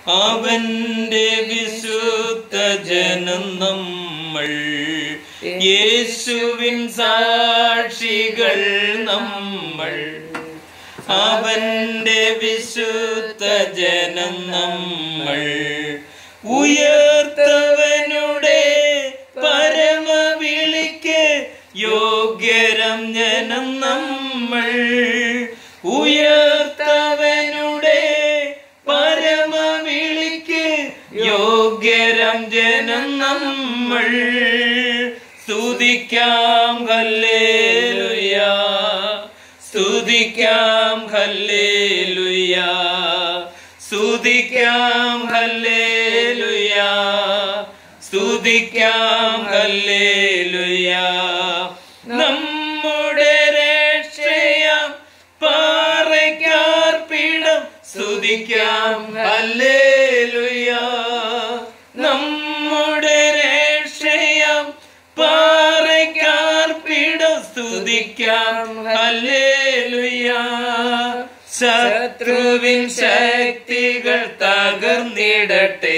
അവന്റെ വിശുദ്ധ ജനം നമ്മൾ യേശുവിൻ സാക്ഷികൾ നമ്മൾ അവന്റെ വിശുദ്ധ ജനം നമ്മൾ ഉയർത്തവനുടെ പരമവിളിക്ക് യോഗ്യരം ജനം നമ്മൾ ഉയർത്തവനുടെ പരമവിളിക്ക് യോഗ്യരം ജനം നമ്മൾ സ്തുതിക്കാം ഹല്ലേലൂയ സ്തുതിക്കാം ഹല്ലേലൂയ സ്തുതിക്കാം ഹല്ലേലൂയ സ്തുതിക്കാം ഹല്ലേലൂയ നമ്മുടെ രക്ഷയാം പാറയ്ക്കാർപ്പിടം സ്തുതിക്കാം ഹല്ലേലൂയ നമ്മുടെ രക്ഷയാം പാറയ്ക്കാർപ്പിടം സ്തുതിക്കാം ഹല്ലേലൂയ ശത്രുവിൻ ശക്തികൾ തകർന്നിടട്ടെ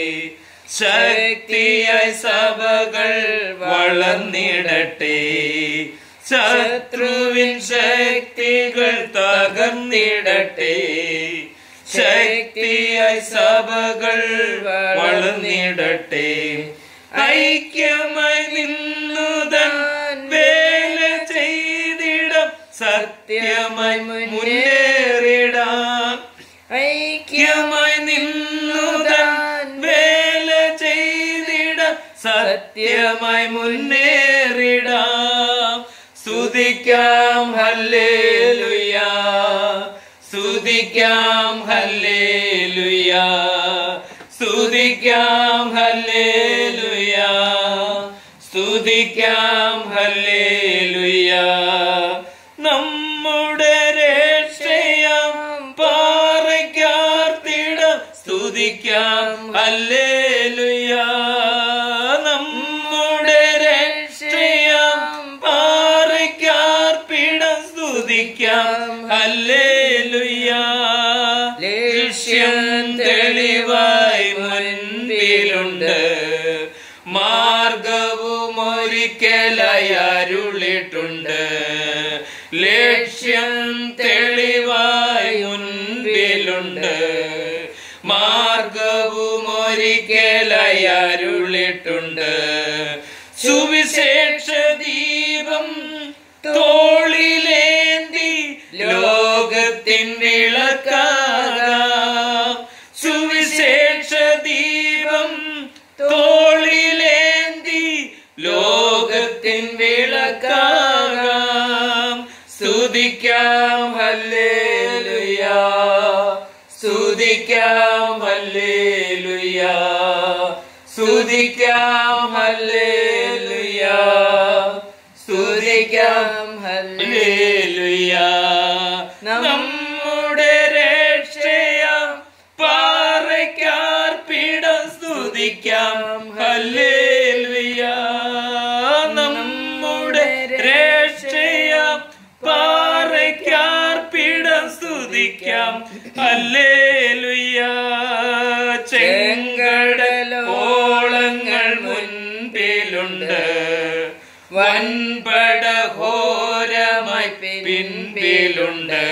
ശക്തിയായി സഭകൾ വളർന്നിടട്ടെ ശത്രുവിൻ ശക്തികൾ തകർന്നിടട്ടെ ശക്തിയായി സഭകൾ വളർന്നിടട്ടെ ഐക്യമായി നിന്നുതൻ വേല ചെയ്തിടം സത്യമായി മുന്നേറിടാം ഐക്യമായി നിന്നുതൻ വേല ചെയ്തിടം സത്യമായി മുന്നേറിടാം സ്തുതിക്കാം ഹല്ലേലൂയ സ്തുതിക്കാം ഹല്ലേലൂയ സ്തുതിക്കാം ഹല്ലേലൂയ സ്തുതിക്കാം ഹല്ലേലൂയ നമ്മുടെ രക്ഷയാം പാറയ്ക്കാർത്തിടം സ്തുതിക്കാം ഹല്ലേലൂയ നമ്മുടെ രക്ഷയാം പാറയ്ക്കാർപ്പിടം സ്തുതിക്കാം ഹല്ലേലൂയ ലക്ഷ്യം തെളിവായി മുൻപിലുണ്ട് മാർഗവും ഒരിക്കലായി അരുളിട്ടുണ്ട് ലക്ഷ്യം തെളിവായി മുൻപിലുണ്ട് മാർഗവും ഒരിക്കലായി അരുളിട്ടുണ്ട് സുവിശേഷ ദീപം തോളിലേന്തി ലോകത്തിൻ വിളക്കാകാം സുവിശേഷ ദീപം തോളിലേന്തി ലോകത്തിൻ വിളക്കാകാം സ്തുതിക്കാം ഹല്ലേലൂയ സ്തുതിക്കാം ഹല്ലേലൂയ സ്തുതിക്കാം ഹല്ലേലൂയ സ്തുതിക്കാം ഹല്ലേലൂയ നമ്മുടെ രക്ഷയാം പാറയ്ക്കാർപ്പിടം സ്തുതിക്കാം ഹല്ലേലൂയ നമ്മുടെ രക്ഷയാം പാറയ്ക്കാർപ്പിടം സ്തുതിക്കാം ഹല്ലേലൂയ ചെങ്കടലോളങ്ങൾ മുൻപിലുണ്ട് വൻപട ഘോരമായി പിൻപിലുണ്ട്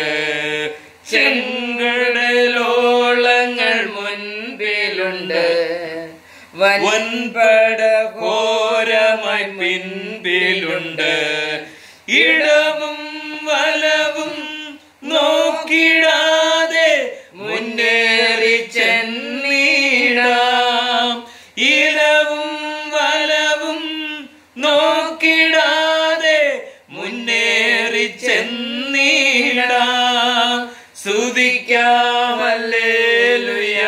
ചെങ്കടലോളങ്ങൾ മുൻപിലുണ്ട് വൻപട ഘോരമായി പിൻപിലുണ്ട് ഇടവും വലവും നോക്കിടാതെ മുന്നേറി ചെന്നിടാം ഇടവും വലവും നോക്കിടാതെ മുന്നേറി ചെന്നിടാം സ്തുതിക്കാമല്ലേലുയ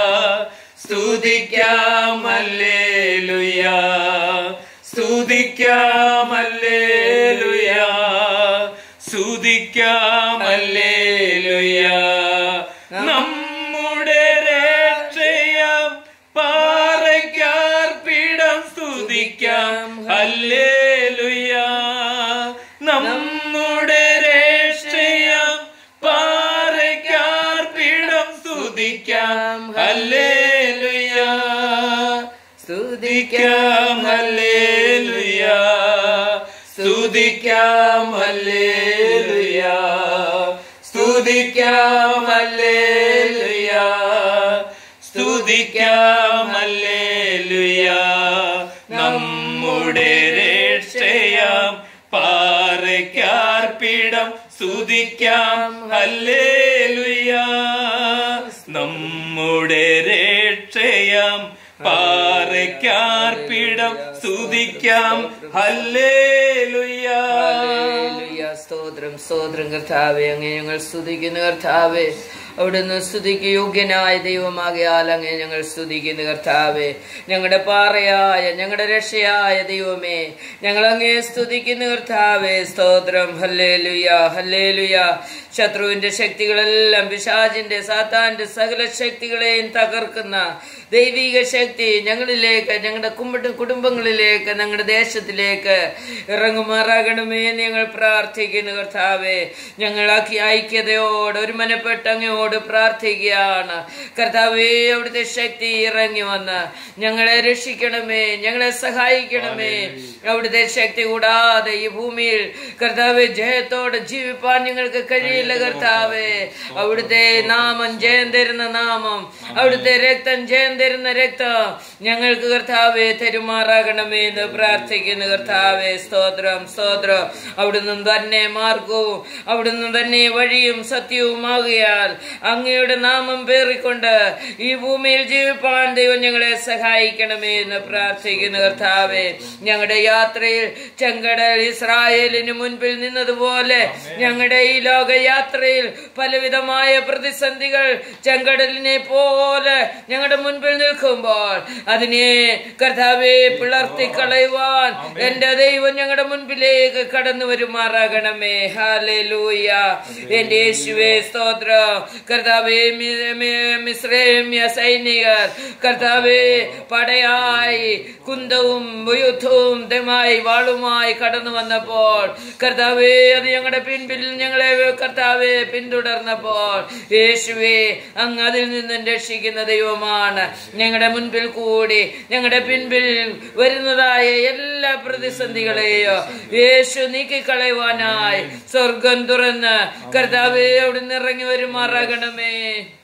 സ്തുതിക്കാമല്ലേലുയ സ്തുതിക്കാമല്ലേലുയ സ്തുതിക്കാമല്ലേലുയ നമ്മുടെ രക്ഷയാം പാറയ്ക്കാർപ്പിടം സ്തുതിക്കാം ഹല്ലേലുയ നമ്മുടെ രക്ഷയാം പാറയ്ക്കാർപ്പിടം സ്തുതിക്കാം സ്തുതിക്കാം ഹല്ലേലൂയ സ്തുതിക്കാം ഹല്ലേലൂയ സ്തുതിക്കാം ഹല്ലേലൂയ സ്തുതിക്കാം ഹല്ലേലൂയ സ്തുതിക്കാം ഹല്ലേലൂയ നമ്മുടെ രക്ഷയാം പാറയ്ക്കാർപ്പിടം സ്തുതിക്കാം ഹല്ലേലൂയ നമ്മുടെ രക്ഷയാം പാറയ്ക്കാർപ്പിടം സ്തുതിക്കാം ഹല്ലേലൂയ ഹല്ലേലൂയ. സ്തോത്രം സ്തോത്രം കർത്താവെ അങ്ങേ ഞങ്ങൾ സ്തുതിക്കുന്ന കർത്താവെ അവിടുന്ന് സ്തുതിക്ക് യോഗ്യനായ ദൈവമാകിയാൽ അങ്ങേ ഞങ്ങൾ സ്തുതിക്കുന്ന കർത്താവെ ഞങ്ങളുടെ പാറയായ ഞങ്ങളുടെ രക്ഷയായ ദൈവമേ ഞങ്ങൾ അങ്ങേ സ്തുതിക്കുന്ന കർത്താവെ സ്തോത്രം ഹല്ലേലുയ ഹല്ലേലുയ ശത്രുവിന്റെ ശക്തികളെല്ലാം പിശാചിന്റെ സാത്താന്റെ സകല ശക്തികളെയും തകർക്കുന്ന ദൈവിക ശക്തി ഞങ്ങളിലേക്ക് ഞങ്ങളുടെ കുമ്പട്ട് കുടുംബങ്ങളിലേക്ക് ഞങ്ങളുടെ ദേശത്തിലേക്ക് ഇറങ്ങുമാറാകണമേ എന്ന് ഞങ്ങൾ പ്രാർത്ഥിക്കുന്നു കർത്താവെ ഞങ്ങൾ ആക്കി ഐക്യതയോട് ഒരു മനപ്പെട്ട് അങ്ങയോട് പ്രാർത്ഥിക്കുകയാണ് കർത്താവേ അവിടുത്തെ ശക്തി ഇറങ്ങി വന്ന് ഞങ്ങളെ രക്ഷിക്കണമേ ഞങ്ങളെ സഹായിക്കണമേ അവിടുത്തെ ശക്തി കൂടാതെ ഈ ഭൂമിയിൽ കർത്താവെ ജയത്തോടെ ജീവിപ്പാൻ ഞങ്ങൾക്ക് കഴിയില്ല കർത്താവേ അവിടുത്തെ നാമം ജയം തരുന്ന നാമം അവിടുത്തെ രക്തം ജയം തരുന്ന രക്തം ഞങ്ങൾക്ക് കർത്താവെ തെരുമാറാകണമേ എന്ന് പ്രാർത്ഥിക്കുന്നു കർത്താവെ സ്തോത്രം സ്തോത്രം അവിടുന്ന് തന്നെ മാർഗവും അവിടുന്ന് തന്നെ വഴിയും സത്യവുമാകിയാൽ അങ്ങയുടെ നാമം പേറിക്കൊണ്ട് ഈ ഭൂമിയിൽ ജീവിപ്പാൻ ദൈവം ഞങ്ങളെ സഹായിക്കണമേ എന്ന് പ്രാർത്ഥിക്കുന്നു കർത്താവെ ഞങ്ങളുടെ യാത്രയിൽ ചെങ്കടൽ ഇസ്രായേലിന് മുൻപിൽ നിന്നതുപോലെ ഞങ്ങളുടെ ഈ ലോക യാത്രയിൽ പലവിധമായ പ്രതിസന്ധികൾ ചെങ്കടലിനെ പോലെ ഞങ്ങളുടെ മുൻപിൽ നിൽക്കുമ്പോൾ അതിനെ കർത്താവെ പിളർത്തി കളയുവാൻ എന്റെ ദൈവം ഞങ്ങളുടെ മുൻപിലേക്ക് കടന്നു വരുമാറാകണമേ ഹാലൂയ എന്റെ യേശുവേ സ്തോത്ര കർത്താവേ മി- മി- മിശ്രേമ്യ സൈനികർ കർത്താവേ പടയായി കുന്തവും യുദ്ധവും ദമായി വാളുമായി കടന്നു വന്നപ്പോൾ കർത്താവേ അത് ഞങ്ങളുടെ പിൻപിൽ ഞങ്ങളെ കർത്താവെ പിന്തുടർന്നപ്പോൾ യേശുവേ അങ്ങ് അതിൽ നിന്നും രക്ഷിക്കുന്ന ദൈവമാണ് ഞങ്ങളുടെ മുൻപിൽ കൂടി ഞങ്ങളുടെ പിൻപിൽ വരുന്നതായ എല്ലാ പ്രതിസന്ധികളെയോ യേശു നീക്കിക്കളയുവാനായി സ്വർഗം തുറന്ന് കർത്താവെ അവിടുന്ന് ഇറങ്ങി വരുമാറാകണമേ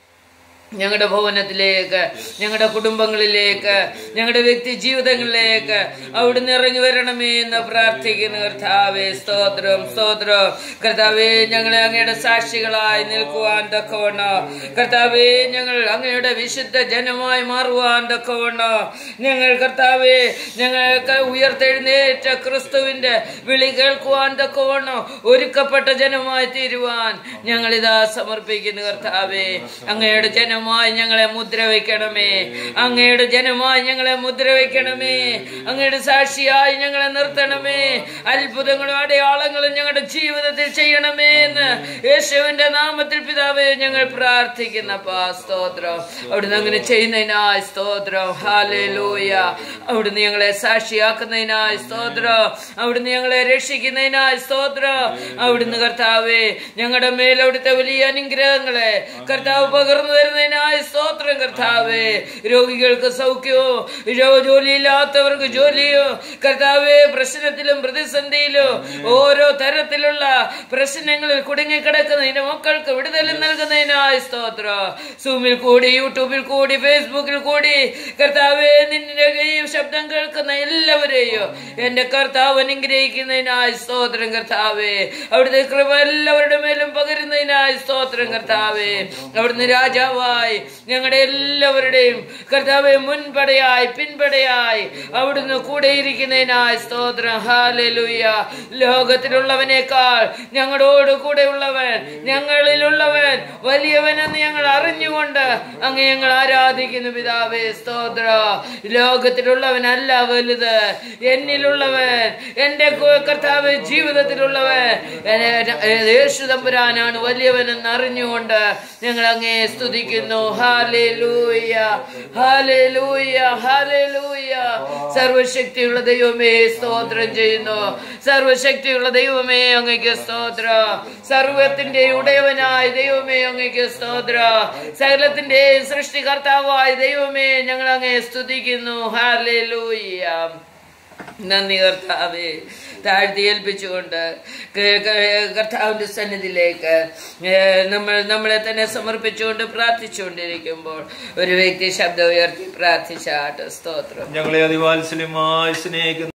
ഞങ്ങളുടെ ഭവനത്തിലേക്ക് ഞങ്ങളുടെ കുടുംബങ്ങളിലേക്ക് ഞങ്ങളുടെ വ്യക്തി ജീവിതങ്ങളിലേക്ക് അവിടുന്ന് ഇറങ്ങി വരണമേ എന്ന് പ്രാർത്ഥിക്കുന്നു കർത്താവേ സ്തോത്രം സ്തോത്രം കർത്താവേ ഞങ്ങളെ അങ്ങയുടെ സാക്ഷികളായി നിൽക്കുവാൻ തക്കവണ്ണോ കർത്താവേ ഞങ്ങൾ അങ്ങയുടെ വിശുദ്ധ ജനമായി മാറുവാൻ തക്കവണ്ണോ ഞങ്ങൾ കർത്താവേ ഞങ്ങൾക്ക് ഉയർത്തെഴുന്നേറ്റ ക്രിസ്തുവിന്റെ വിളി കേൾക്കുവാൻ തക്കവണ്ണോ ഒരുക്കപ്പെട്ട ജനമായി തീരുവാൻ ഞങ്ങളിതാ സമർപ്പിക്കുന്നു കർത്താവേ അങ്ങയുടെ ജനമായി ഞങ്ങളെ മുദ്ര വയ്ക്കണമേ അങ്ങയുടെ ജനമായി ഞങ്ങളെ മുദ്ര വയ്ക്കണമേ അങ്ങയുടെ സാക്ഷിയായി ഞങ്ങളെ നിർത്തണമേ അത്ഭുതങ്ങളും അടയാളങ്ങളും ഞങ്ങളുടെ ജീവിതത്തിൽ ചെയ്യണമേ എന്ന് യേശുവിന്റെ നാമത്തിൽ പിതാവേ ഞങ്ങൾ പ്രാർത്ഥിക്കുന്ന സ്തോത്രം അവിടുന്ന് അങ്ങനെ ചെയ്യുന്നതിനായി സ്തോത്രം ഹാലൂയ അവിടുന്ന് ഞങ്ങളെ സാക്ഷിയാക്കുന്നതിനായി സ്തോത്രം അവിടുന്ന് ഞങ്ങളെ രക്ഷിക്കുന്നതിനായി സ്തോത്രം അവിടുന്ന് കർത്താവേ ഞങ്ങളുടെ മേൽ അവിടുത്തെ വലിയ അനുഗ്രഹങ്ങളെ കർത്താവ് പകർന്നു തരുന്നതിനായി സ്തോത്രം കർത്താവേ രോഗികൾക്ക് സൗഖ്യമോ ജോ- ജോലിയില്ലാത്തവർക്ക് ജോലിയോ കർത്താവേ പ്രശ്നത്തിലും പ്രതിസന്ധിയിലും ഓരോ തരത്തിലുള്ള പ്രശ്നങ്ങളിൽ കുടുങ്ങിക്കിടക്കുന്ന നിന്റെ മക്കൾക്ക് വിടുതലും നൽകുന്നതിനായി സ്തോത്രം സൂമിൽ കൂടി യൂട്യൂബിൽ കൂടി ഫേസ്ബുക്കിൽ കൂടി കർത്താവേ നിന്റെ ഈ ശബ്ദം കേൾക്കുന്ന എല്ലാവരെയും എന്റെ കർത്താവ് അനുഗ്രഹിക്കുന്നതിനായി സ്തോത്രം കർത്താവേ അവിടുത്തെ കൃപ എല്ലാവരുടെ മേലും പകരുന്നതിനായി സ്തോത്രം കർത്താവേ അവിടുന്ന് രാജാവായി ഞങ്ങളുടെ എല്ലാവരുടെയും കർത്താവെ മുൻപടയായി പിൻപടയായി അവിടുന്ന് കൂടെ ഇരിക്കുന്നതിനായി സ്തോത്രം ഹാലലുയ ലോകത്തിലുള്ളവനേക്കാൾ ഞങ്ങളോട് കൂടെ ഉള്ളവൻ ഞങ്ങളിലുള്ളവൻ വലിയവനെന്ന് ഞങ്ങൾ അറിഞ്ഞുകൊണ്ട് അങ്ങ് ഞങ്ങൾ ആരാധിക്കുന്നു പിതാവേ സ്തോത്ര ലോകത്തിലുള്ളവനല്ല വലുത് എന്നിലുള്ളവൻ എന്റെ കു- കർത്താവ് ജീവിതത്തിലുള്ളവൻ എന്നെ- യേശു തമ്പുരാനാണ് വലിയവനെന്ന് അറിഞ്ഞുകൊണ്ട് ഞങ്ങൾ അങ്ങേ സ്തുതിക്കുന്നു ചെയ്യുന്നു ഹാലൂയ ഹാലൂയ ഹാലൂയ സർവശക്തിയുള്ള ദൈവമേ സ്തോത്രം ചെയ്യുന്നു സർവശക്തിയുള്ള ദൈവമേ അങ്ങയ്ക്ക് സ്തോത്ര സർവത്തിന്റെ ഉടയവനായ ദൈവമേ അങ്ങയ്ക്ക് സ്തോത്ര സകലത്തിന്റെ സൃഷ്ടികർത്താവായ ദൈവമേ ഞങ്ങൾ അങ്ങേ സ്തുതിക്കുന്നു ഹാലൂയ നന്ദി കർത്താവേ താഴ്ത്തി ഏൽപ്പിച്ചുകൊണ്ട് ക- ക- കർത്താവിന്റെ സന്നിധിയിലേക്ക് ഏഹ്, നമ്മൾ നമ്മളെ തന്നെ സമർപ്പിച്ചുകൊണ്ട് പ്രാർത്ഥിച്ചുകൊണ്ടിരിക്കുമ്പോൾ ഒരു വ്യക്തി ശബ്ദം ഉയർത്തി പ്രാർത്ഥിച്ചാട്ട് സ്തോത്രം ഞങ്ങളെ അതിവാത്സല്യമായി സ്നേഹിക്കുന്ന